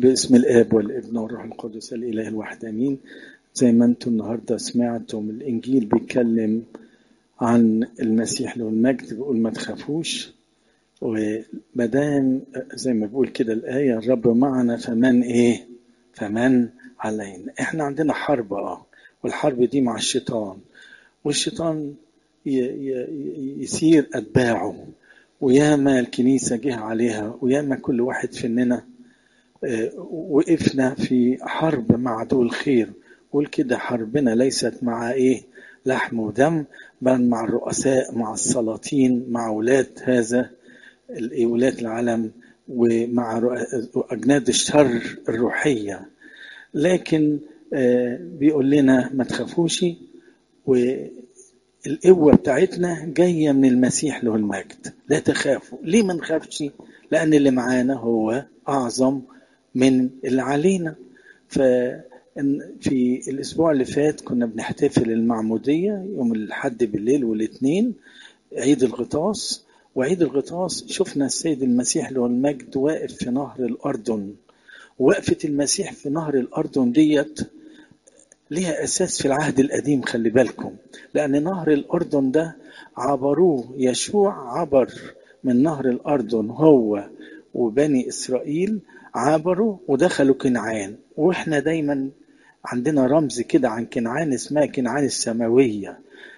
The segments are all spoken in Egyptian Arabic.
باسم الاب والابن والروح القدس الاله الواحد امين زي ما انتم النهارده سمعتم الانجيل بيتكلم عن المسيح له المجد بيقول ما تخافوش ومادام زي ما بيقول كده الايه الرب معنا فمن ايه فمن علينا احنا عندنا حرب اه والحرب دي مع الشيطان والشيطان يسير اتباعه وياما الكنيسه جه عليها وياما كل واحد فينا وقفنا في حرب مع عدو الخير قول كده حربنا ليست مع ايه لحم ودم بل مع الرؤساء مع السلاطين مع ولاة هذا ولاة العالم ومع أجناد الشر الروحية لكن بيقول لنا ما تخافوش والقوة بتاعتنا جاية من المسيح له المجد لا تخافوا ليه ما نخافش لأن اللي معانا هو أعظم من اللي علينا ففي الأسبوع اللي فات كنا بنحتفل المعمودية يوم الحد بالليل والاثنين عيد الغطاس وعيد الغطاس شفنا السيد المسيح له المجد واقف في نهر الأردن وقفة المسيح في نهر الأردن ديت ليها أساس في العهد القديم خلي بالكم لأن نهر الأردن ده عبروه يشوع عبر من نهر الأردن هو وبني إسرائيل عبروا ودخلوا كنعان واحنا دايما عندنا رمز كده عن كنعان اسمها كنعان السماوية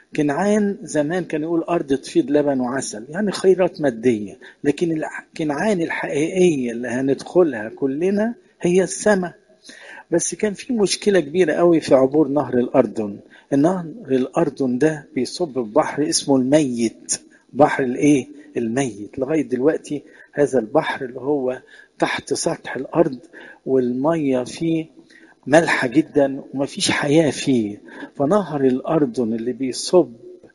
كنعان زمان كان يقول أرض تفيض لبن وعسل يعني خيرات مادية لكن كنعان الحقيقية اللي هندخلها كلنا هي السماء بس كان في مشكلة كبيرة قوي في عبور نهر الأردن نهر الأردن ده بيصب في بحر اسمه الميت بحر الايه الميت لغاية دلوقتي هذا البحر اللي هو تحت سطح الأرض والمية فيه مالحة جدا ومفيش حياة فيه فنهر الأردن اللي بيصب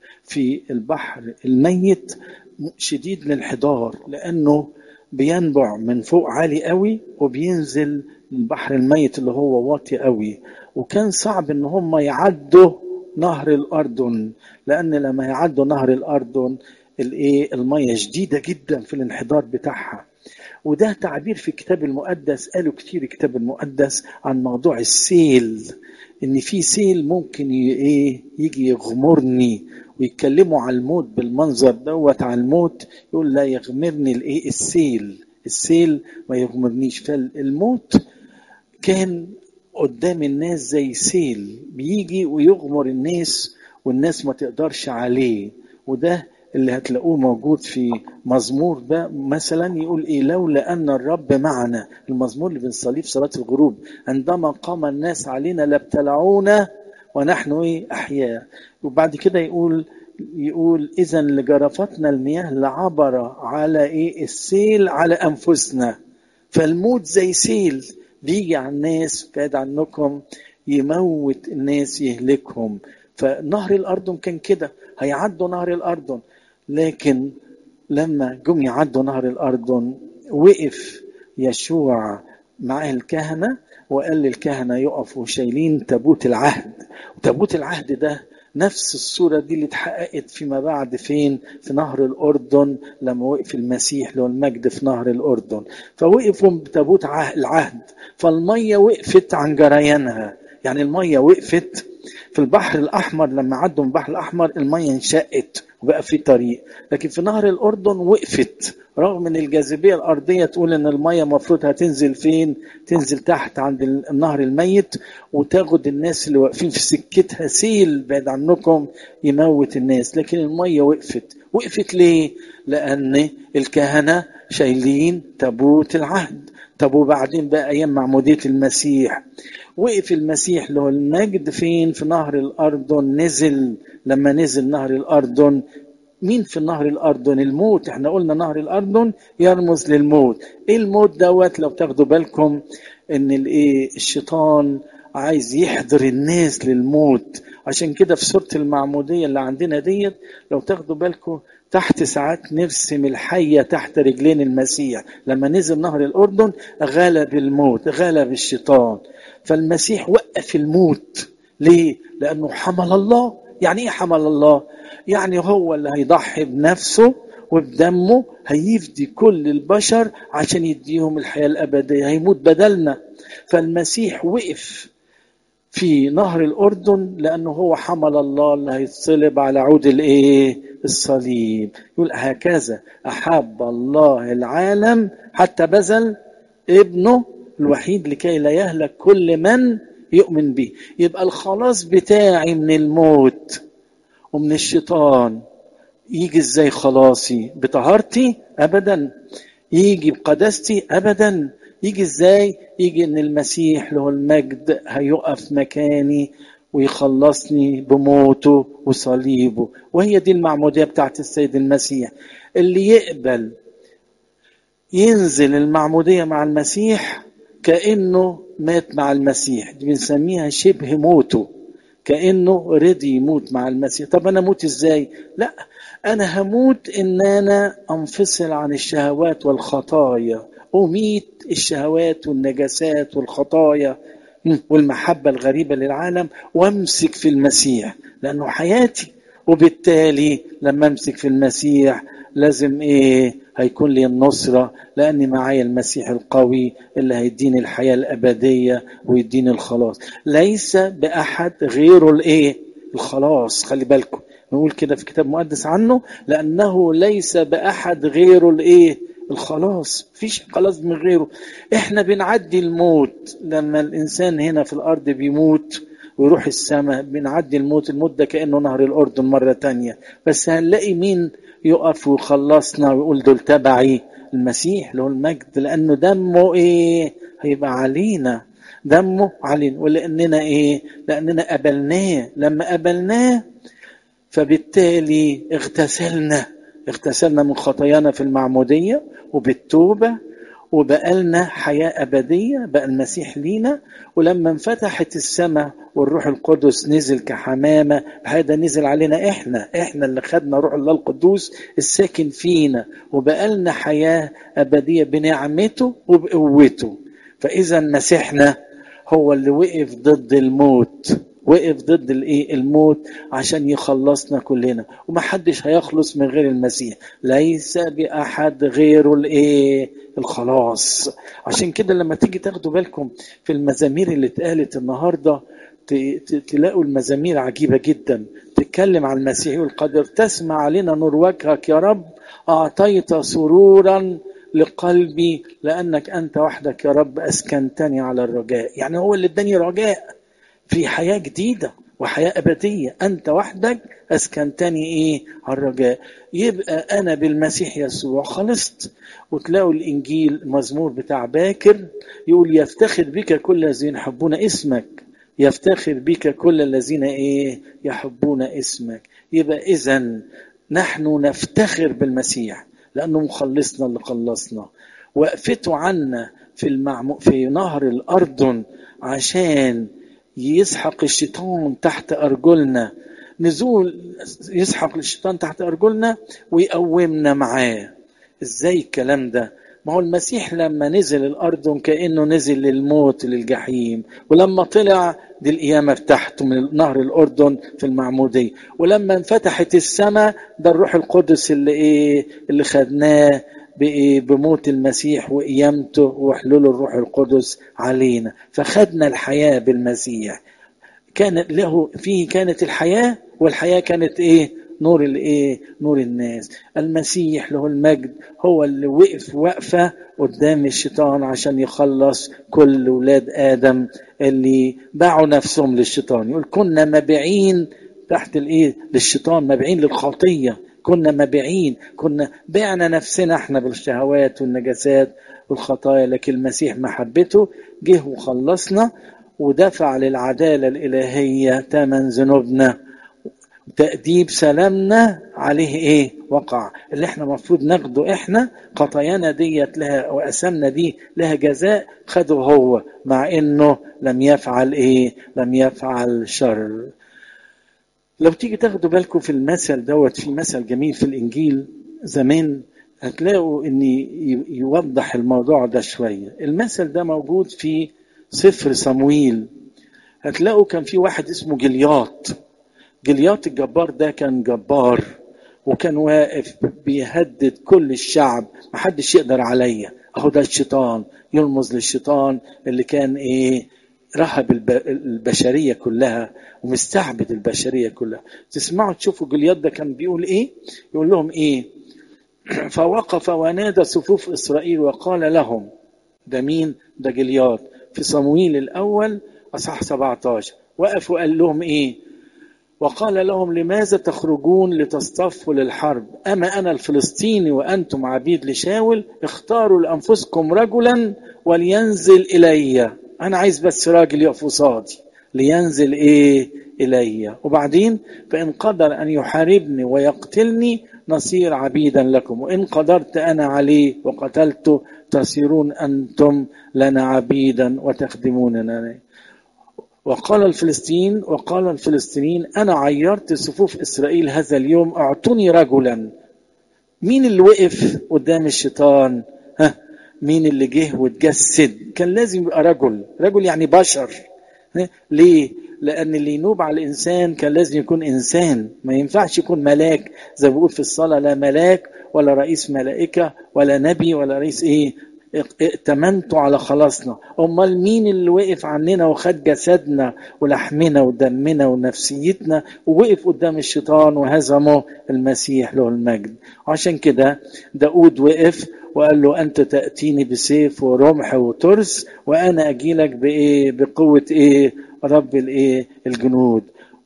في البحر الميت شديد الانحدار لأنه بينبع من فوق عالي قوي وبينزل البحر الميت اللي هو واطي قوي وكان صعب ان هم يعدوا نهر الأردن لأن لما يعدوا نهر الأردن الايه الميه شديده جدا في الانحدار بتاعها وده تعبير في الكتاب المقدس قالوا كتير الكتاب المقدس عن موضوع السيل ان في سيل ممكن ايه يجي يغمرني ويتكلموا على الموت بالمنظر دوت على الموت يقول لا يغمرني الايه السيل السيل ما يغمرنيش فالموت كان قدام الناس زي سيل بيجي ويغمر الناس والناس ما تقدرش عليه وده اللي هتلاقوه موجود في مزمور ده مثلا يقول ايه لولا ان الرب معنا المزمور اللي بنصليه في صلاه الغروب عندما قام الناس علينا لابتلعونا ونحن ايه احياء وبعد كده يقول يقول اذا لجرفتنا المياه لعبر على ايه السيل على انفسنا فالموت زي سيل بيجي على الناس بعيد عنكم يموت الناس يهلكهم فنهر الاردن كان كده هيعدوا نهر الاردن لكن لما جم يعدوا نهر الأردن وقف يشوع مع الكهنة وقال للكهنة يقفوا شايلين تابوت العهد وتابوت العهد ده نفس الصورة دي اللي اتحققت فيما بعد فين في نهر الأردن لما وقف المسيح له المجد في نهر الأردن فوقفوا بتابوت العهد فالمية وقفت عن جريانها يعني المية وقفت في البحر الأحمر لما عدوا من البحر الأحمر المية انشقت وبقى في طريق لكن في نهر الأردن وقفت رغم ان الجاذبية الأرضية تقول ان المية المفروض هتنزل فين تنزل تحت عند النهر الميت وتاخد الناس اللي واقفين في سكتها سيل بعد عنكم يموت الناس لكن المية وقفت وقفت ليه لأن الكهنة شايلين تابوت العهد طب وبعدين بقى أيام معمودية المسيح وقف المسيح له المجد فين في نهر الأردن نزل لما نزل نهر الأردن مين في نهر الأردن الموت احنا قلنا نهر الأردن يرمز للموت ايه الموت دوت لو تاخدوا بالكم ان الايه الشيطان عايز يحضر الناس للموت عشان كده في سورة المعمودية اللي عندنا ديت لو تاخدوا بالكم تحت ساعات نرسم الحية تحت رجلين المسيح لما نزل نهر الأردن غلب الموت غلب الشيطان فالمسيح وقف الموت ليه؟ لأنه حمل الله يعني إيه حمل الله؟ يعني هو اللي هيضحي بنفسه وبدمه هيفدي كل البشر عشان يديهم الحياة الأبدية هيموت بدلنا فالمسيح وقف في نهر الأردن لأنه هو حمل الله اللي هيتصلب على عود الإيه؟ الصليب يقول هكذا أحب الله العالم حتى بذل ابنه الوحيد لكي لا يهلك كل من يؤمن به يبقى الخلاص بتاعي من الموت ومن الشيطان يجي ازاي خلاصي بطهارتي ابدا يجي بقداستي ابدا يجي ازاي يجي ان المسيح له المجد هيقف مكاني ويخلصني بموته وصليبه وهي دي المعموديه بتاعت السيد المسيح اللي يقبل ينزل المعموديه مع المسيح كانه مات مع المسيح دي بنسميها شبه موته كانه رضي يموت مع المسيح طب انا اموت ازاي لا انا هموت ان انا انفصل عن الشهوات والخطايا اميت الشهوات والنجاسات والخطايا والمحبه الغريبه للعالم وامسك في المسيح لانه حياتي وبالتالي لما امسك في المسيح لازم ايه هيكون لي النصرة لأني معايا المسيح القوي اللي هيديني الحياة الأبدية ويديني الخلاص ليس بأحد غيره الإيه الخلاص خلي بالكم نقول كده في كتاب مقدس عنه لأنه ليس بأحد غيره الإيه الخلاص فيش خلاص من غيره احنا بنعدي الموت لما الإنسان هنا في الأرض بيموت ويروح السماء بنعدي الموت الموت ده كأنه نهر الأردن مرة تانية بس هنلاقي مين يقف ويخلصنا ويقول دول تبعي المسيح له المجد لانه دمه ايه هيبقى علينا دمه علينا ولاننا ايه لاننا قبلناه لما قبلناه فبالتالي اغتسلنا اغتسلنا من خطايانا في المعموديه وبالتوبه وبقالنا حياة أبدية بقى المسيح لينا ولما انفتحت السماء والروح القدس نزل كحمامة هذا نزل علينا إحنا إحنا اللي خدنا روح الله القدوس الساكن فينا وبقالنا حياة أبدية بنعمته وبقوته فإذا مسيحنا هو اللي وقف ضد الموت وقف ضد الايه الموت عشان يخلصنا كلنا ومحدش هيخلص من غير المسيح ليس باحد غيره الايه الخلاص عشان كده لما تيجي تاخدوا بالكم في المزامير اللي اتقالت النهارده تلاقوا المزامير عجيبه جدا تتكلم عن المسيح والقدر تسمع علينا نور وجهك يا رب اعطيت سرورا لقلبي لانك انت وحدك يا رب اسكنتني على الرجاء يعني هو اللي اداني رجاء في حياة جديدة وحياة أبدية أنت وحدك أسكنتني إيه على الرجاء يبقى أنا بالمسيح يسوع خلصت وتلاقوا الإنجيل المزمور بتاع باكر يقول يفتخر بك كل الذين يحبون اسمك يفتخر بك كل الذين إيه يحبون اسمك يبقى إذا نحن نفتخر بالمسيح لأنه مخلصنا اللي خلصنا وقفته عنا في المعمو في نهر الأردن عشان يسحق الشيطان تحت أرجلنا نزول يسحق الشيطان تحت أرجلنا ويقومنا معاه إزاي الكلام ده ما هو المسيح لما نزل الأرض كأنه نزل للموت للجحيم ولما طلع دي القيامة بتاعته من نهر الأردن في المعمودية ولما انفتحت السماء ده الروح القدس اللي إيه اللي خدناه بموت المسيح وقيامته وحلول الروح القدس علينا فخدنا الحياة بالمسيح كان له فيه كانت الحياة والحياة كانت ايه نور الايه نور الناس المسيح له المجد هو اللي وقف وقفة قدام الشيطان عشان يخلص كل ولاد آدم اللي باعوا نفسهم للشيطان يقول كنا مبيعين تحت الايه للشيطان مبيعين للخطيه كنا مبيعين كنا بعنا نفسنا احنا بالشهوات والنجاسات والخطايا لكن المسيح محبته جه وخلصنا ودفع للعدالة الإلهية ثمن ذنوبنا تأديب سلامنا عليه ايه وقع اللي احنا المفروض ناخده احنا خطايانا ديت لها واسامنا دي لها جزاء خده هو مع انه لم يفعل ايه لم يفعل شر لو تيجي تاخدوا بالكم في المثل دوت في مثل جميل في الانجيل زمان هتلاقوا ان يوضح الموضوع ده شويه المثل ده موجود في سفر صمويل هتلاقوا كان في واحد اسمه جلياط جلياط الجبار ده كان جبار وكان واقف بيهدد كل الشعب محدش يقدر عليا اهو ده الشيطان يرمز للشيطان اللي كان ايه رهب البشريه كلها ومستعبد البشريه كلها تسمعوا تشوفوا جلياد ده كان بيقول ايه يقول لهم ايه فوقف ونادى صفوف اسرائيل وقال لهم ده مين ده جلياد في صمويل الاول اصح 17 وقف وقال لهم ايه وقال لهم لماذا تخرجون لتصطفوا للحرب أما أنا الفلسطيني وأنتم عبيد لشاول اختاروا لأنفسكم رجلا ولينزل إلي أنا عايز بس راجل يقف قصادي لينزل إيه إلي وبعدين فإن قدر أن يحاربني ويقتلني نصير عبيدا لكم وإن قدرت أنا عليه وقتلته تصيرون أنتم لنا عبيدا وتخدموننا وقال الفلسطين وقال الفلسطينيين أنا عيرت صفوف إسرائيل هذا اليوم أعطوني رجلا مين اللي وقف قدام الشيطان ها مين اللي جه واتجسد كان لازم يبقى رجل رجل يعني بشر ها؟ ليه لأن اللي ينوب على الإنسان كان لازم يكون إنسان ما ينفعش يكون ملاك زي ما بيقول في الصلاة لا ملاك ولا رئيس ملائكة ولا نبي ولا رئيس إيه ائتمنتوا على خلاصنا امال مين اللي وقف عننا وخد جسدنا ولحمنا ودمنا ونفسيتنا ووقف قدام الشيطان وهزمه المسيح له المجد وعشان كده داود وقف وقال له انت تاتيني بسيف ورمح وترس وانا اجيلك بايه بقوه ايه رب الايه الجنود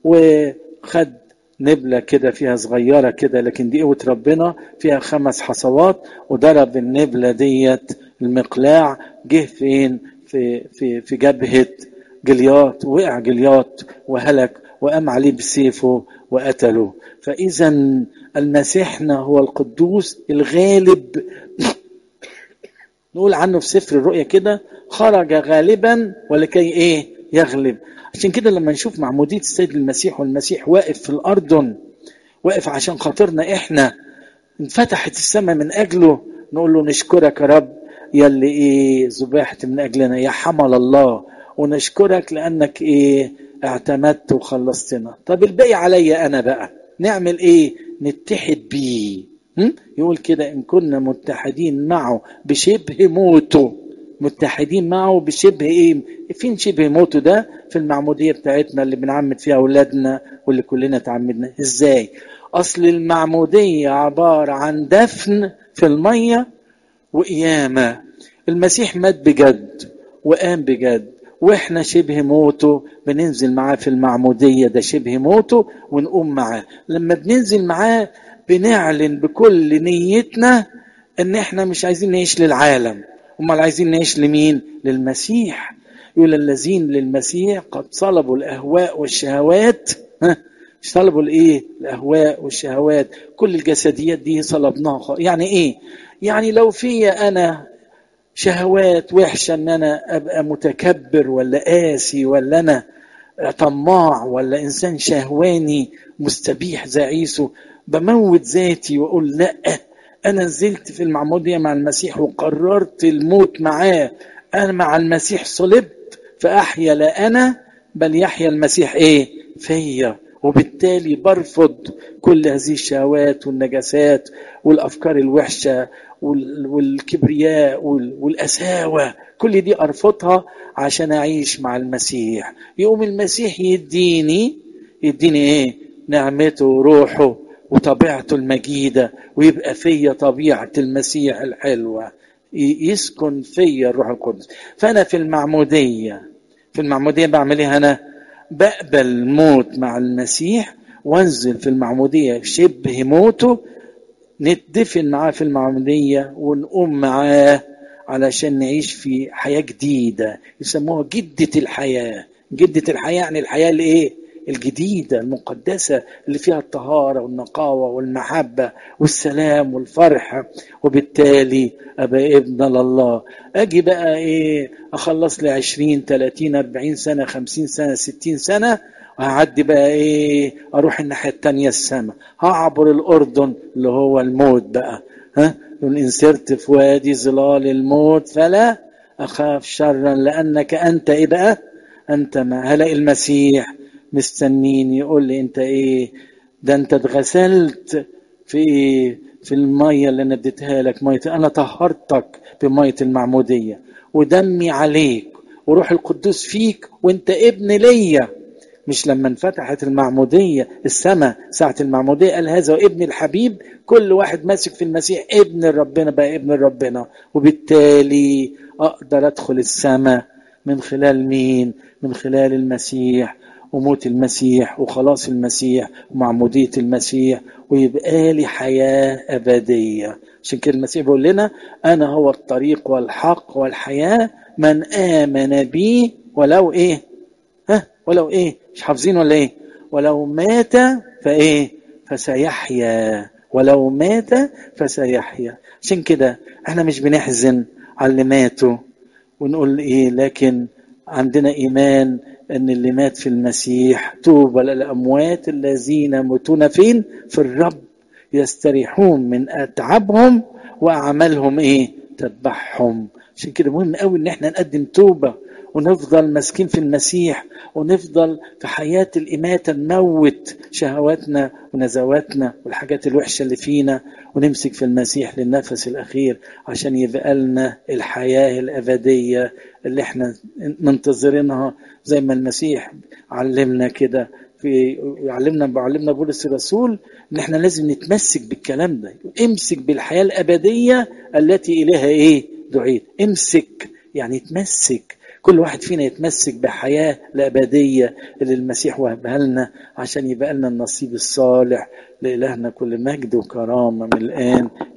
وخد نبلة كده فيها صغيرة كده لكن دي قوة ربنا فيها خمس حصوات وضرب النبلة ديت المقلاع جه فين في في في جبهة جلياط وقع جلياط وهلك وقام عليه بسيفه وقتله فإذا المسيحنا هو القدوس الغالب نقول عنه في سفر الرؤيا كده خرج غالبا ولكي ايه يغلب عشان كده لما نشوف معمودية السيد المسيح والمسيح واقف في الأردن واقف عشان خاطرنا إحنا انفتحت السماء من أجله نقول له نشكرك يا رب يلي إيه ذبحت من أجلنا يا حمل الله ونشكرك لأنك إيه اعتمدت وخلصتنا طب الباقي عليا أنا بقى نعمل إيه نتحد بيه يقول كده إن كنا متحدين معه بشبه موته متحدين معه بشبه ايه فين شبه موته ده في المعمودية بتاعتنا اللي بنعمد فيها أولادنا واللي كلنا تعمدنا ازاي أصل المعمودية عبارة عن دفن في المية وقيامة المسيح مات بجد وقام بجد واحنا شبه موته بننزل معاه في المعمودية ده شبه موته ونقوم معاه لما بننزل معاه بنعلن بكل نيتنا ان احنا مش عايزين نعيش للعالم امال عايزين نعيش لمين للمسيح يقول الذين للمسيح قد صلبوا الاهواء والشهوات ها صلبوا الايه الاهواء والشهوات كل الجسديات دي صلبناها يعني ايه يعني لو في انا شهوات وحشه ان انا ابقى متكبر ولا قاسي ولا انا طماع ولا انسان شهواني مستبيح زي عيسو بموت ذاتي واقول لا انا نزلت في المعموديه مع المسيح وقررت الموت معاه انا مع المسيح صلبت فاحيا لا انا بل يحيا المسيح ايه فيا وبالتالي برفض كل هذه الشهوات والنجاسات والافكار الوحشه والكبرياء والقساوه كل دي ارفضها عشان اعيش مع المسيح يقوم المسيح يديني يديني ايه نعمته وروحه وطبيعته المجيدة ويبقى فيا طبيعة المسيح الحلوة يسكن فيا الروح القدس فأنا في المعمودية في المعمودية بعمل ايه أنا بقبل الموت مع المسيح وانزل في المعمودية شبه موته نتدفن معاه في المعمودية ونقوم معاه علشان نعيش في حياة جديدة يسموها جدة الحياة جدة الحياة يعني الحياة اللي ايه الجديدة المقدسة اللي فيها الطهارة والنقاوة والمحبة والسلام والفرح وبالتالي أبقى ابن لله أجي بقى إيه أخلص لي عشرين تلاتين أربعين سنة خمسين سنة ستين سنة وهعدي بقى إيه أروح الناحية التانية السماء هعبر الأردن اللي هو الموت بقى ها إن سرت في وادي ظلال الموت فلا أخاف شرا لأنك أنت إيه بقى أنت ما هلاقي المسيح مستنين يقول لي انت ايه ده انت اتغسلت في في الميه اللي انا اديتها لك ميه انا طهرتك بميه المعموديه ودمي عليك وروح القدوس فيك وانت ابن ليا مش لما انفتحت المعمودية السماء ساعة المعمودية قال هذا وابن الحبيب كل واحد ماسك في المسيح ابن ربنا بقى ابن ربنا وبالتالي أقدر أدخل السماء من خلال مين من خلال المسيح وموت المسيح وخلاص المسيح ومعمودية المسيح ويبقى لي حياة أبدية عشان كده المسيح بيقول لنا أنا هو الطريق والحق والحياة من آمن بي ولو إيه ها ولو إيه مش حافظين ولا إيه ولو مات فإيه فسيحيا ولو مات فسيحيا عشان كده احنا مش بنحزن على اللي ماتوا ونقول ايه لكن عندنا ايمان ان اللي مات في المسيح طوبى للاموات الذين يموتون فين في الرب يستريحون من اتعابهم واعمالهم ايه تتبعهم عشان كده مهم قوي ان احنا نقدم توبه ونفضل ماسكين في المسيح ونفضل في حياة الإماتة نموت شهواتنا ونزواتنا والحاجات الوحشة اللي فينا ونمسك في المسيح للنفس الأخير عشان يبقى لنا الحياة الأبدية اللي احنا منتظرينها زي ما المسيح علمنا كده في علمنا بعلمنا بولس الرسول ان احنا لازم نتمسك بالكلام ده امسك بالحياة الأبدية التي إليها ايه دعيت امسك يعني تمسك كل واحد فينا يتمسك بحياة الأبدية اللي المسيح وهبها لنا عشان يبقى لنا النصيب الصالح لإلهنا كل مجد وكرامة من الآن